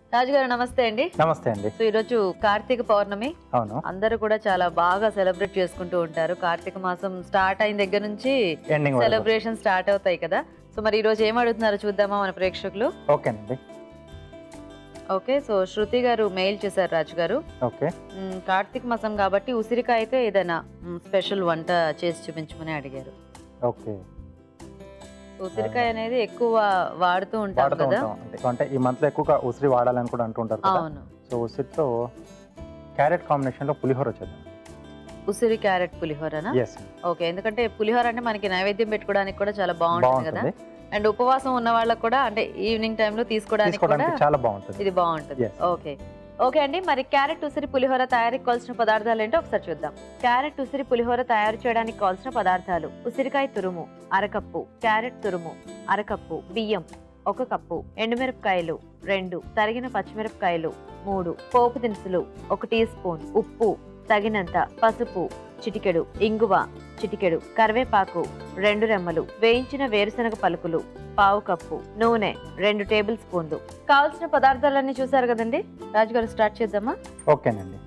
రాజుగారు నమస్తే అండి నమస్తే అండి సో ఈరోజు కార్తీక పౌర్ణమి అవును అందరూ కూడా చాలా బాగా సెలబ్రేట్ చేసుకుంటూ ఉంటారు కార్తీక మాసం స్టార్ట్ అయిన దగ్గర నుంచి ఎండింగ్ వరకు. సెలబ్రేషన్ స్టార్ట్ అవుతాయి కదా సో మరి ఈ రోజు ఏం అడుగుతున్నారో చూద్దామా మన ప్రేక్షకులు ఓకేనండి ఓకే సో శృతి గారు మెయిల్ చేశారు రాజు గారు ఓకే మ్, కార్తీక మాసం కాబట్టి ఉసిరికాయ అయితే ఏదైనా స్పెషల్ వంట చేసి చూపించమని అడిగారు ఓకే ఉసిరికాయ అనేది ఎక్కువ వాడుతూ ఉంటాం వాడుతూ కదా ఉంటాం అంటే అంటే ఈ మంత్ లో ఎక్కువగా ఉసిరి వాడాలని కూడా అంటుంటారు కదా అవును సో ఉసిరితో క్యారెట్ కాంబినేషన్ లో పులిహోర చేద్దాం ఉసిరి క్యారెట్ పులిహోరనా ఎస్ ఓకే ఎందుకంటే పులిహోర అంటే మనకి నైవేద్యం పెట్టుకోవడానికి కూడా చాలా బాగుంటుంది కదా బాగుంటుంది అండ్ ఉపవాసం ఉన్న వాళ్ళకి కూడా అంటే ఈవినింగ్ టైంలో తీసుకోవడానికి కూడా తీసుకోవడానికి చాలా బాగుంటుంది ఇది బాగుంటుంది Yes. ఓకే ఓకే అండి మరి క్యారెట్ ఉసిరి పులిహోర తయారీకి కావాల్సిన పదార్థాలు ఏంటో ఒకసారి చూద్దాం క్యారెట్ ఉసిరి పులిహోర తయారు చేయడానికి కావాల్సిన పదార్థాలు ఉసిరికాయ తురుము అరకప్పు క్యారెట్ తురుము అరకప్పు బియ్యం ఒక కప్పు ఎండుమిరపకాయలు రెండు తరిగిన పచ్చిమిరపకాయలు మూడు పోపు దినుసులు ఒక టీ స్పూన్ ఉప్పు తగినంత పసుపు చిటికెడు ఇంగువ చిటికెడు కరివేపాకు రెండు రెమ్మలు వేయించిన వేరుశనగ పలుకులు పావు కప్పు నూనె రెండు టేబుల్ స్పూన్లు కావాల్సిన పదార్థాలన్నీ చూసారు కదండి రాజుగారు స్టార్ట్ చేద్దామా ఓకేనండి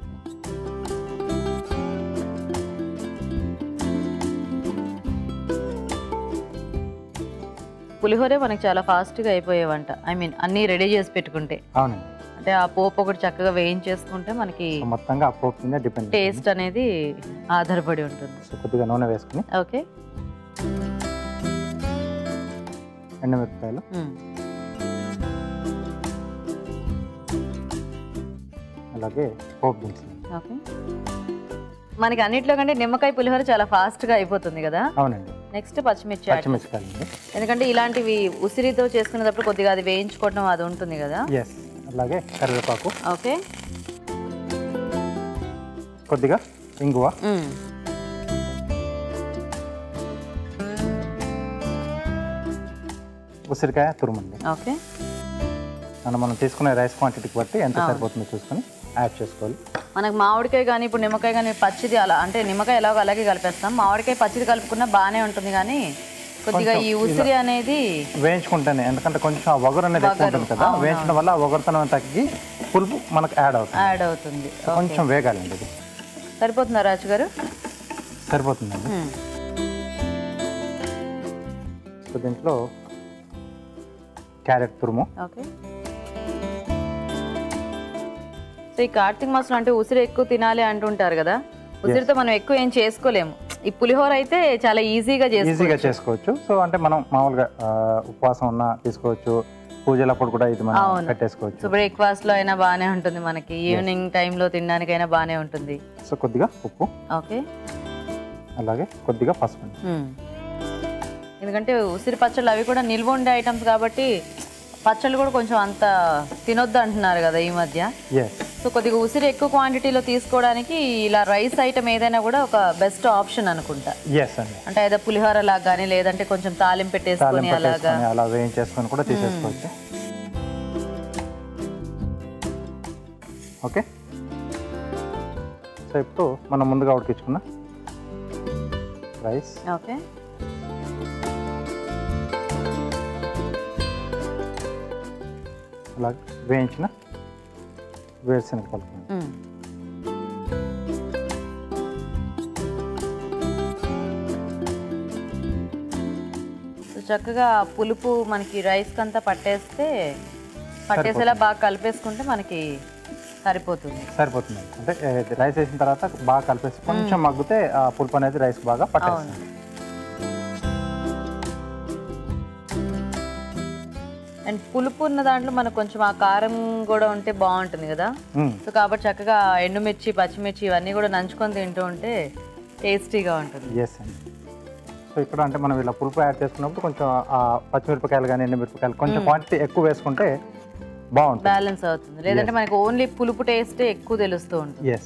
పులిహోరే మనకి చాలా ఫాస్ట్ గా అయిపోయే వంట ఐ మీన్ అన్ని రెడీ చేసి పెట్టుకుంటే అవునండి అంటే ఆ పోపు ఒకటి చక్కగా వేయించేసుకుంటే మనకి సో మొత్తంగా ఆ పోపు మీద డిపెండ్ టేస్ట్ అనేది ఆధారపడి ఉంటుంది సో కొద్దిగా నూనె వేసుకుని ఓకే ఎండుమిరపకాయలు మ్మ్. అలాగే పోపు దినుసులు ఓకే మనకి అన్నిట్లో కంటే నిమ్మకాయ పులిహోర చాలా ఫాస్ట్ గా అయిపోతుంది కదా అవునండి నెక్స్ట్ పచ్చిమిర్చి యాడ్ పచ్చిమిరపకాయలు అండి ఎందుకంటే ఇలాంటివి ఉసిరితో చేసుకునేటప్పుడు కొద్దిగా అది వేయించుకోవడం అది ఉంటుంది కదా ఎస్ అలాగే కరివేపాకు ఓకే కొద్దిగా ఇంగువ మ్మ్. ఉసిరికాయ తురుమండి ఓకే మనం మనం తీసుకునే రైస్ క్వాంటిటీకి బట్టి ఎంత అవును. సరిపోతుందో చూసుకొని యాడ్ చేసుకోవాలి మనకు మామిడికాయ కానీ ఇప్పుడు నిమ్మకాయ కానీ పచ్చిది అలా అంటే నిమ్మకాయ ఎలాగో అలాగే కలిపేస్తాం మామిడికాయ పచ్చిది కలుపుకున్నా బాగానే ఉంటుంది కానీ కొద్దిగా ఈ కొంచెం ఉసిరి అనేది వేయించుకుంటేనే ఎందుకంటే కొంచెం ఆ ఒగరు అనేది ఎక్కువ వగరు, ఉంటుంది కదా అవును, వేయించడం వల్ల ఆ ఒగరుతనం తగ్గి పులుపు మనకు యాడ్ అవుతుంది యాడ్ అవుతుంది సో కొంచెం వేగాలండి ఇది సరిపోతుందా రాజు గారు సరిపోతుందండి మ్మ్. సో దీంట్లో క్యారెట్ తురుము ఓకే సో ఈ కార్తీక మాసం అంటే ఉసిరి ఎక్కువ తినాలి అంటుంటారు కదా ఉసిరితో మనం ఎక్కువ ఏం చేసుకోలేము ఈ పులిహోర అయితే చాలా ఈజీగా ఈజీగా చేసుకోవచ్చు చేసుకోవచ్చు సో అంటే మనం మామూలుగా ఆ, ఉపవాసం ఉన్న తీసుకోవచ్చు పూజలప్పుడు కూడా ఇది మనం అవును. పెట్టేసుకోవచ్చు సో బ్రేక్ఫాస్ట్ లో అయినా బాగానే ఉంటుంది మనకి ఈవినింగ్ టైంలో తినడానికైనా బాగానే ఉంటుంది సో కొద్దిగా ఉప్పు ఓకే అలాగే కొద్దిగా పసుపు అండి. మ్మ్. ఎందుకంటే ఉసిరి పచ్చళ్ళు అవి కూడా నిల్వ ఉండే ఐటమ్స్ కాబట్టి పచ్చళ్ళు కూడా కొంచెం అంత తినొద్దు అంటున్నారు కదా ఈ మధ్య ఎస్ సో కొద్దిగా ఉసిరి ఎక్కువ క్వాంటిటీలో తీసుకోవడానికి ఇలా రైస్ ఐటమ్ ఏదైనా కూడా ఒక బెస్ట్ ఆప్షన్ అనుకుంటా ఎస్ అండి అంటే ఏదో పులిహోర లాగా కానీ లేదంటే కొంచెం తాలింపు పెట్టేసుకొని తాలింపు అలాగా పెట్టేసుకొని అలా వేయించేసుకొని కూడా తీసేసుకోవచ్చు ఓకే సో ఇప్పుడు మనం ముందుగా ఉడికించుకున్న రైస్ ఓకే అలాగే వేయించిన వేరుశనగ పలుకు మ్మ్. సో చక్కగా ఆ పులుపు మనకి రైస్ అంతా పట్టేస్తే పట్టేసేలా బాగా కలిపేసుకుంటే మనకి సరిపోతుంది సరిపోతుంది అంటే ఏ, రైస్ వేసిన తర్వాత బాగా కలిపేసి కొంచెం మగ్గితే ఆ పులుపు అనేది రైస్ బాగా పట్టేస్తుంది అండ్ పులుపు ఉన్న దాంట్లో మనకు కొంచెం ఆ కారం కూడా ఉంటే బాగుంటుంది కదా మ్మ్. సో కాబట్టి చక్కగా ఎండుమిర్చి పచ్చిమిర్చి ఇవన్నీ కూడా నంచుకొని తింటూ ఉంటే టేస్టీగా ఉంటుంది ఎస్ అండి సో ఇక్కడ అంటే మనం ఇలా పులుపు యాడ్ చేసుకున్నప్పుడు కొంచెం ఆ పచ్చిమిరపకాయలు కానీ ఎండుమిరపకాయలు కొంచెం క్వాంటిటీ ఎక్కువ వేసుకుంటే బాగుంటుంది బ్యాలెన్స్ అవుతుంది లేదంటే మనకి ఓన్లీ పులుపు టేస్టే ఎక్కువ తెలుస్తూ ఉంటుంది ఎస్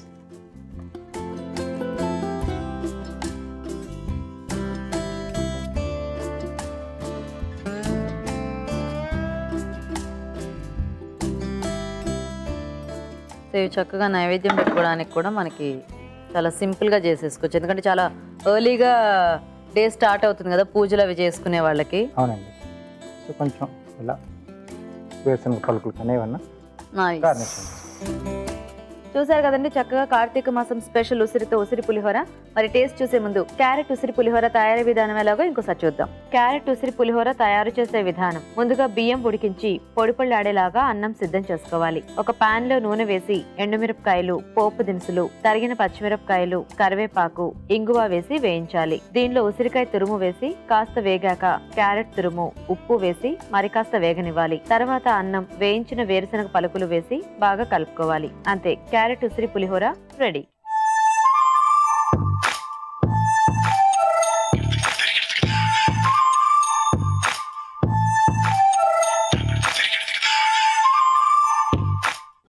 సో ఇవి చక్కగా నైవేద్యం పెట్టుకోవడానికి కూడా మనకి చాలా సింపుల్గా చేసేసుకోవచ్చు ఎందుకంటే చాలా ఎర్లీగా డే స్టార్ట్ అవుతుంది కదా పూజలు అవి చేసుకునే వాళ్ళకి అవునండి సో కొంచెం ఇలా వేరుశనగ పలుకులు కానీ ఏమన్నా నైస్ గార్నిషింగ్ చూసారు కదండి చక్కగా కార్తీక మాసం స్పెషల్ ఉసిరితో ఉసిరి పులిహోర మరి టేస్ట్ చూసే ముందు క్యారెట్ ఉసిరి పులిహోర తయారీ విధానం ఎలాగో ఇంకోసారి చూద్దాం క్యారెట్ ఉసిరి పులిహోర తయారు చేసే విధానం ముందుగా బియ్యం ఉడికించి పొడి పొళ్ళాడేలాగా అన్నం సిద్ధం చేసుకోవాలి ఒక పాన్ లో నూనె వేసి ఎండుమిరపకాయలు పోపు దినుసులు తరిగిన పచ్చిమిరపకాయలు కరివేపాకు ఇంగువ వేసి వేయించాలి దీనిలో ఉసిరికాయ తురుము వేసి కాస్త వేగాక క్యారెట్ తురుము ఉప్పు వేసి మరి కాస్త వేగనివ్వాలి తర్వాత అన్నం వేయించిన వేరుశనగ పలుకులు వేసి బాగా కలుపుకోవాలి అంతే క్యారెట్ ఉసిరి పులిహోర రెడీ